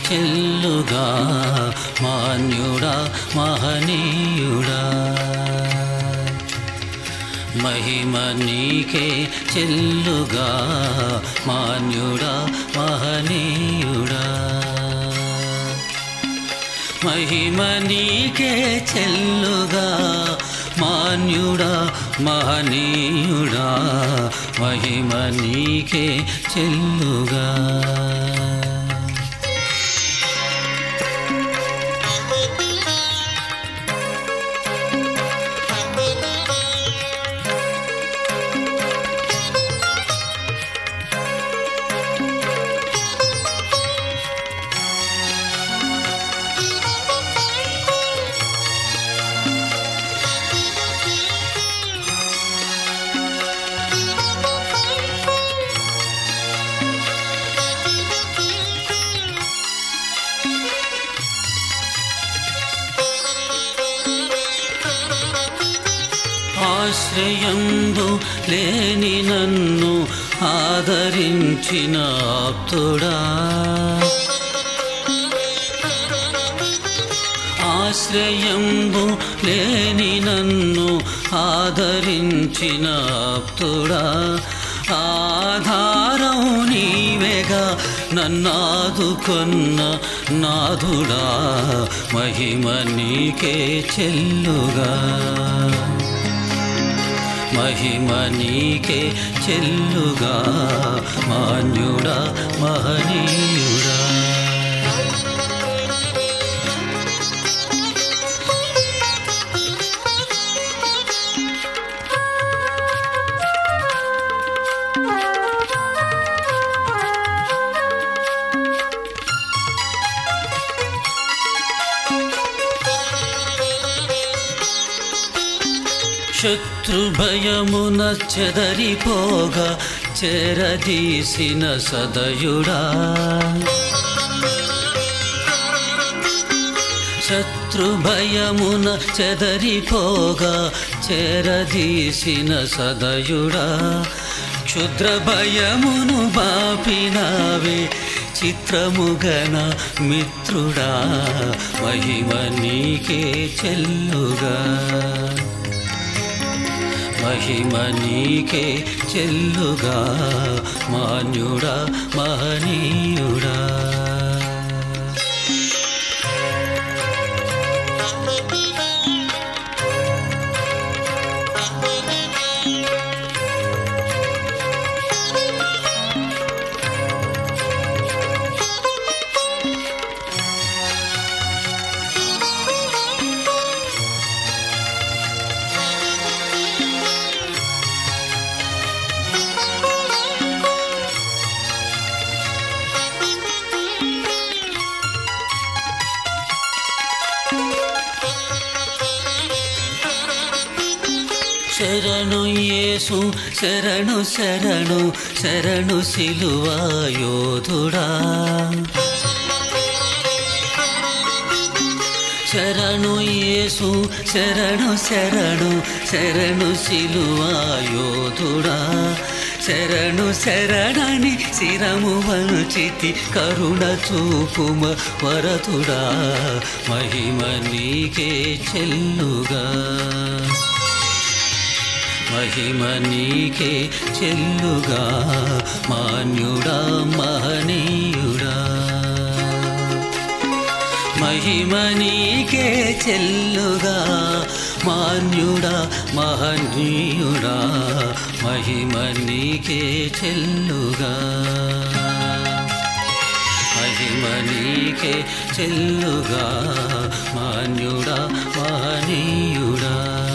చెల్లుగా మాన్యుడా మహనీయుడా మహిమ నీకే చెల్లుగా మాన్యుడా మహనీయుడా మహిమ నీకే చెల్లుగా మాన్యుడా మహనీయుడా మహిమ నీకే చెల్లుగా ఆశ్రయంబు లేని నన్ను ఆదరించిన ఆప్తుడా ఆశ్రయంబు లేని నన్ను ఆదరించిన ఆప్తుడా ఆధారం నీవేగా నన్నాదుకొన్న నాథుడా మహిమ నీకే చెల్లుగా మహిమ నీకే చెల్లుగా మాన్యుడా మహనీయుడా శత్రుభయమున చెదరిపోగా చెరదీసిన సదయుడా శత్రుభయమున చెదరిపోగా చెరదీసిన సదయుడా క్షుద్ర భయమును బాపినావే చిత్రముగన మిత్రుడా మహిమ నీకే చెల్లుగా మహిమ నీకే చెల్లుగా మాన్యుడా మహనీయుడా శరణు యేసు శరణు శరణు శరణు సిలువా యోధుడా శరణు యేసు శరణు శరణు శరణు సిలువా యోధుడా శరణు శరణని శిరము వంచితి కరుణ చూపుమ వరతుడా మహిమ నీకే చెల్లుగా మహిమ నీకే చెల్లుగా మాన్యుడా మహనీయుడా మహిమ నీకే చెల్లుగా మాన్యుడా మహనీయుడా మహిమ నీకే చెల్లుగా మహిమ నీకే చెల్లుగా మాన్యుడా మహనీయుడా